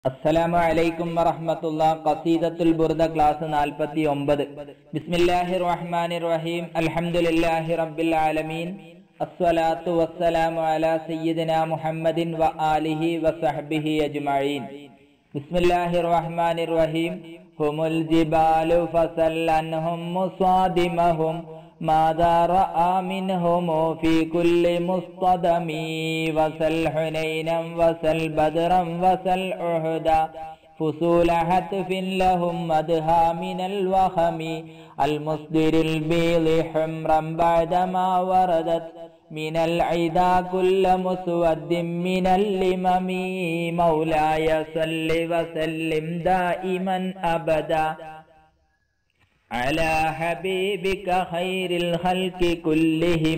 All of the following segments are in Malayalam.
അസ്സലാമു അലൈക്കും വറഹ്മത്തുള്ള ഖസീദത്തുൽ ബുർദ ക്ലാസ് നാൽപ്പത്തി ഒമ്പത് ബിസ്മില്ലാഹിർ റഹ്മാനിർ റഹീം അൽഹംദുലില്ലാഹി റബ്ബിൽ ആലമീൻ അസ്സലാത്തു വസ്സലാമു അലാ സയ്യിദിന മുഹമ്മദിൻ വ ആലിഹി വസഹ്ബിഹി അജ്മഈൻ ബിസ്മില്ലാഹിർ റഹ്മാനിർ റഹീം ഹുമുൽ ജിബാലു ഫസല്ലൻഹും മുസാദിമഹും ماذا رأى منهم في كل مصطدم وسل حنينا وسل بدرا وسل أحدا فصول هتف لهم مدها من الوهم المصدر البيض حمرا بعدما وردت من العدا كل مسود من اللمم مولاي صل وسلم دائما أبدا على حبيبك خير الخلق كلهم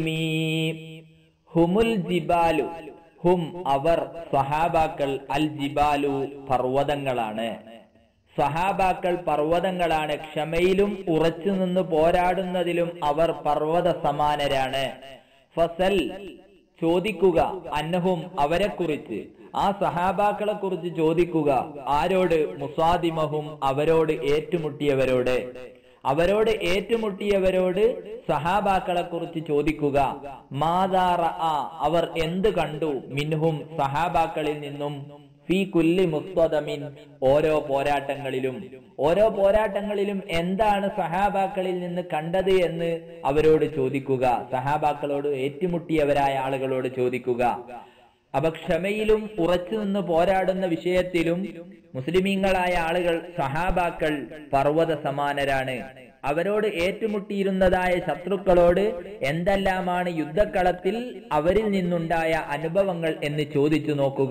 ഹുമുൽ ജിബാലു ഹും അവർ സഹാബാക്കൾ അൽ ജിബാലു പർവ്വതങ്ങളാണ് സഹാബാക്കൾ പർവ്വതങ്ങളാണ് ക്ഷമയിലും ഉറച്ചു നിന്ന് പോരാടുന്നതിലും അവർ പർവ്വത സമാനരാണ് ഫസൽ ചോദിക്കുക അന്നഹും അവരെക്കുറിച്ച് ആ സഹാബാക്കളെ കുറിച്ച് ചോദിക്കുക ആരോട് മുസാദിമഹും അവരോട് ഏറ്റുമുട്ടിയവരോട് അവരോട് ഏറ്റുമുട്ടിയവരോട് സഹാബാക്കളെ കുറിച്ച് ചോദിക്കുക മാതാറ അവർ എന്ത് കണ്ടു മിൻഹും സഹാബാക്കളിൽ നിന്നും ഫി കുല്ലി മുസ്തദമിൻ ഓരോ പോരാട്ടങ്ങളിലും ഓരോ പോരാട്ടങ്ങളിലും എന്താണ് സഹാബാക്കളിൽ നിന്ന് കണ്ടത് എന്ന് അവരോട് ചോദിക്കുക സഹാബാക്കളോട് ഏറ്റുമുട്ടിയവരായ ആളുകളോട് ചോദിക്കുക അപ്പൊ ക്ഷമയിലും ഉറച്ചു നിന്ന് പോരാടുന്ന വിഷയത്തിലും മുസ്ലിമീങ്ങളായ ആളുകൾ സഹാബാക്കൾ പർവ്വത സമാനരാണ് അവരോട് ഏറ്റുമുട്ടിയിരുന്നതായ ശത്രുക്കളോട് എന്തെല്ലാമാണ് യുദ്ധക്കളത്തിൽ അവരിൽ നിന്നുണ്ടായ അനുഭവങ്ങൾ എന്ന് ചോദിച്ചു നോക്കുക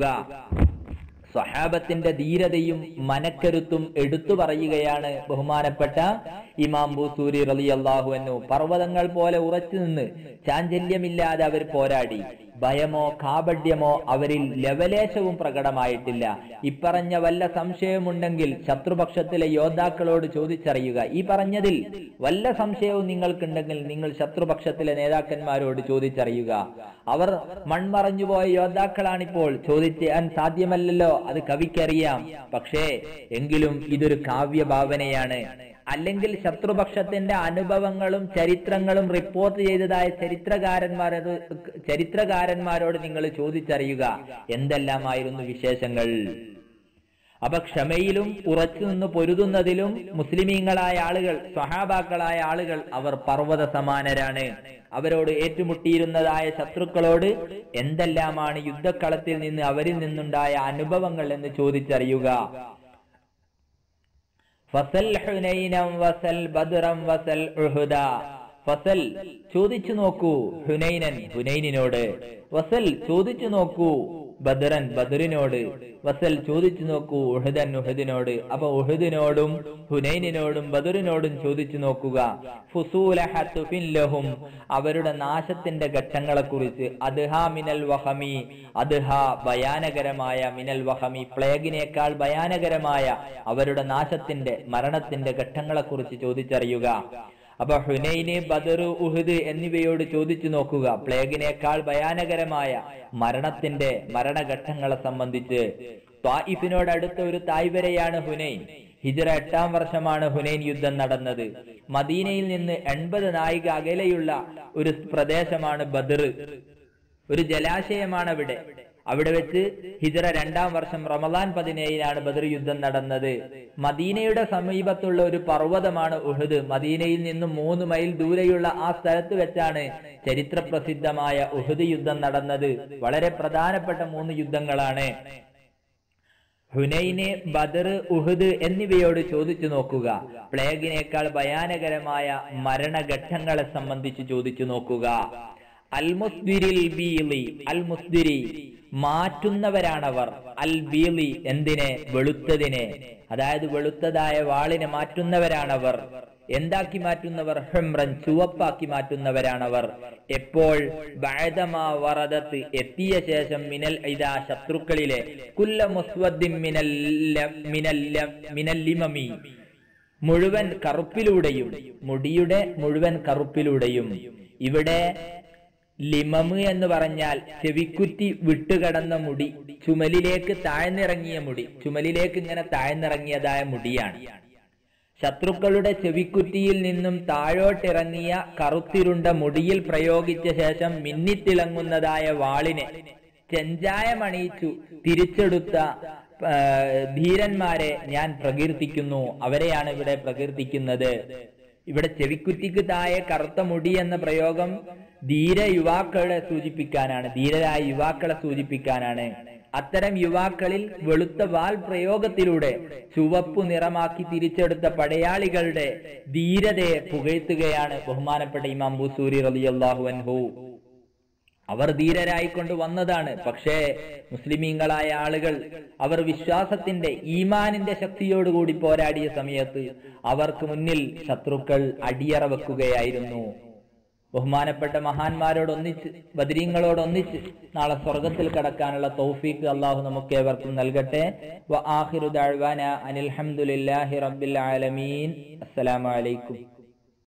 സ്വഹാബത്തിന്റെ ധീരതയും മനക്കരുത്തും എടുത്തു പറയുകയാണ് ബഹുമാനപ്പെട്ട ഇമാം ബൂസൂരി റലി അള്ളാഹു എന്നു പർവ്വതങ്ങൾ പോലെ ഉറച്ചു നിന്ന് ചാഞ്ചല്യമില്ലാതെ അവർ പോരാടി ഭയമോ കാപഡ്യമോ അവരിൽ ലവലേശവും പ്രകടമായിട്ടില്ല ഇപ്പറഞ്ഞ വല്ല സംശയമുണ്ടെങ്കിൽ ശത്രുപക്ഷത്തിലെ യോദ്ധാക്കളോട് ചോദിച്ചറിയുക ഈ പറഞ്ഞതിൽ വല്ല സംശയവും നിങ്ങൾക്കുണ്ടെങ്കിൽ നിങ്ങൾ ശത്രുപക്ഷത്തിലെ നേതാക്കന്മാരോട് ചോദിച്ചറിയുക അവർ മൺമറഞ്ഞുപോയ യോദ്ധാക്കളാണിപ്പോൾ ചോദിച്ചാൻ സാധ്യമല്ലല്ലോ അത് കവിക്കറിയാം പക്ഷേ എങ്കിലും ഇതൊരു കാവ്യഭാവനയാണ് അല്ലെങ്കിൽ ശത്രുപക്ഷത്തിന്റെ അനുഭവങ്ങളും ചരിത്രങ്ങളും റിപ്പോർട്ട് ചെയ്തതായ ചരിത്രകാരന്മാരത് ചരിത്രകാരന്മാരോട് നിങ്ങൾ ചോദിച്ചറിയുക എന്തെല്ലാമായിരുന്നു വിശേഷങ്ങൾ അപ്പൊ ക്ഷമയിലും ഉറച്ചു നിന്ന് പൊരുതുന്നതിലും മുസ്ലിമീങ്ങളായ ആളുകൾ സ്വഹാബാക്കളായ ആളുകൾ അവർ പർവ്വത സമാനരാണ് അവരോട് ഏറ്റുമുട്ടിയിരുന്നതായ ശത്രുക്കളോട് എന്തെല്ലാമാണ് യുദ്ധക്കളത്തിൽ നിന്ന് അവരിൽ നിന്നുണ്ടായ അനുഭവങ്ങൾ എന്ന് ചോദിച്ചറിയുക ഫസൽ ഹുനൈനം വസൽ ബദ്റം വസൽ ഉഹുദ ഫസൽ ചോദിച്ചു നോക്കൂ ഹുനൈനൻ ഹുനൈനിനോട് വസൽ ചോദിച്ചു നോക്കൂ ബദറൻ ബദറിനോട് വസൽ ചോദിച്ചു നോക്കൂ ഉഹദൻ ഉഹദിനോട് അപ്പൊ ഉഹദിനോടും ഹുനൈനിനോടും ബദറിനോടും ചോദിച്ചു നോക്കുക ഫുസൂലഹും അവരുടെ നാശത്തിന്റെ ഘട്ടങ്ങളെ കുറിച്ച് അദ്ഹ മിനൽ വഹമി അദ്ഹ ഭയാനകരമായ മിനൽ വഹമി പ്ലേഗിനേക്കാൾ ഭയാനകരമായ അവരുടെ നാശത്തിന്റെ മരണത്തിന്റെ ഘട്ടങ്ങളെ കുറിച്ച് ചോദിച്ചറിയുക അപ്പൊ ഹുനൈന് ബദർ ഉഹദ് എന്നിവയോട് ചോദിച്ചു നോക്കുക പ്ലേഗിനേക്കാൾ ഭയാനകരമായ മരണത്തിന്റെ മരണഘട്ടങ്ങളെ സംബന്ധിച്ച് ത്വായിഫിനോട് അടുത്ത ഒരു തായ്വരയാണ് ഹുനൈൻ ഹിജറ എട്ടാം വർഷമാണ് ഹുനൈൻ യുദ്ധം നടന്നത് മദീനയിൽ നിന്ന് എൺപത് നായിക അകലെയുള്ള ഒരു പ്രദേശമാണ് ബദർ ഒരു ജലാശയമാണ് അവിടെ അവിടെ വെച്ച് ഹിജറ രണ്ടാം വർഷം റമദാൻ പതിനേഴിനാണ് ബദർ യുദ്ധം നടന്നത് മദീനയുടെ സമീപത്തുള്ള ഒരു പർവ്വതമാണ് ഉഹദ് മദീനയിൽ നിന്നും മൂന്ന് മൈൽ ദൂരെയുള്ള ആ സ്ഥലത്ത് വെച്ചാണ് ചരിത്ര പ്രസിദ്ധമായ ഉഹദ് യുദ്ധം നടന്നത് വളരെ പ്രധാനപ്പെട്ട മൂന്ന് യുദ്ധങ്ങളാണ് ഹുനൈന് ബദർ ഉഹദ് എന്നിവയോട് ചോദിച്ചു നോക്കുക പ്ലേഗിനേക്കാൾ ഭയാനകരമായ മരണഘട്ടങ്ങളെ സംബന്ധിച്ച് ചോദിച്ചു നോക്കുക അൽ മുസ്ദിരിൽ ബീലി അൽ മുസ്ദിരി മാറ്റുന്നവരാണവർ അൽ ബീലി എന്തിനെ വെളുത്തതിനെ അതായത് വെളുത്തതായ വാളിനെ മാറ്റുന്നവരാണവർ എന്താക്കി മാറ്റുന്നവർ ഹെമ്രൻ ചുവപ്പാക്കി മാറ്റുന്നവരാണവർ എപ്പോൾ ബഅദമാ വറദത്ത് എത്തിയ ശേഷം മിനൽ ഇദാ ശത്രുക്കളിലെ കുല്ല മുസ്വദ്ദിൻ മിനൽ മിനൽ മിനല്ലിമമി മുഴുവൻ കറുപ്പിലൂടെയും മുടിയുടെ മുഴുവൻ കറുപ്പിലൂടെയും ഇവിടെ ലിമമ് എന്ന് പറഞ്ഞാൽ ചെവിക്കുറ്റി വിട്ടുകടന്ന മുടി ചുമലിലേക്ക് താഴ്ന്നിറങ്ങിയ മുടി ചുമലിലേക്ക് ഇങ്ങനെ താഴ്ന്നിറങ്ങിയതായ മുടിയാണ് ശത്രുക്കളുടെ ചെവിക്കുറ്റിയിൽ നിന്നും താഴോട്ടിറങ്ങിയ കറുത്തിരുണ്ട മുടിയിൽ പ്രയോഗിച്ച ശേഷം മിന്നിത്തിളങ്ങുന്നതായ വാളിനെ ചെഞ്ചായമണിയിച്ചു തിരിച്ചെടുത്ത ആ, ധീരന്മാരെ ഞാൻ പ്രകീർത്തിക്കുന്നു അവരെയാണ് ഇവിടെ പ്രകീർത്തിക്കുന്നത് ഇവിടെ ചെവിക്കുറ്റിക്ക് താഴെ കറുത്ത മുടി എന്ന പ്രയോഗം ധീര യുവാക്കളെ സൂചിപ്പിക്കാനാണ് ധീരരായ യുവാക്കളെ സൂചിപ്പിക്കാനാണ് അത്തരം യുവാക്കളിൽ വെളുത്ത വാൽ പ്രയോഗത്തിലൂടെ ചുവപ്പു നിറമാക്കി തിരിച്ചെടുത്ത പടയാളികളുടെ ധീരതയെ പുകഴ്ത്തുകയാണ് ബഹുമാനപ്പെട്ട ഇമാം ബുസൂരി റളിയല്ലാഹു അൻഹു അവർ ധീരരായിക്കൊണ്ട് വന്നതാണ് പക്ഷേ മുസ്ലിമീങ്ങളായ ആളുകൾ അവർ വിശ്വാസത്തിന്റെ ഈമാനിന്റെ ശക്തിയോടുകൂടി പോരാടിയ സമയത്ത് അവർക്ക് മുന്നിൽ ശത്രുക്കൾ അടിയറ വെക്കുകയായിരുന്നു ബഹുമാനപ്പെട്ട മഹാന്മാരോടൊന്നിച്ച് ബദരീങ്ങളോടൊന്നിച്ച് നാളെ സ്വർഗത്തിൽ കടക്കാനുള്ള തൗഫീക്ക് അള്ളാഹു നമുക്ക് ഏവർക്കും നൽകട്ടെ വ ആഖിറു ദഅ്വാന അനിൽ ഹംദുലില്ലാഹി റബ്ബിൽ ആലമീൻ അസ്സലാമു അലൈക്കും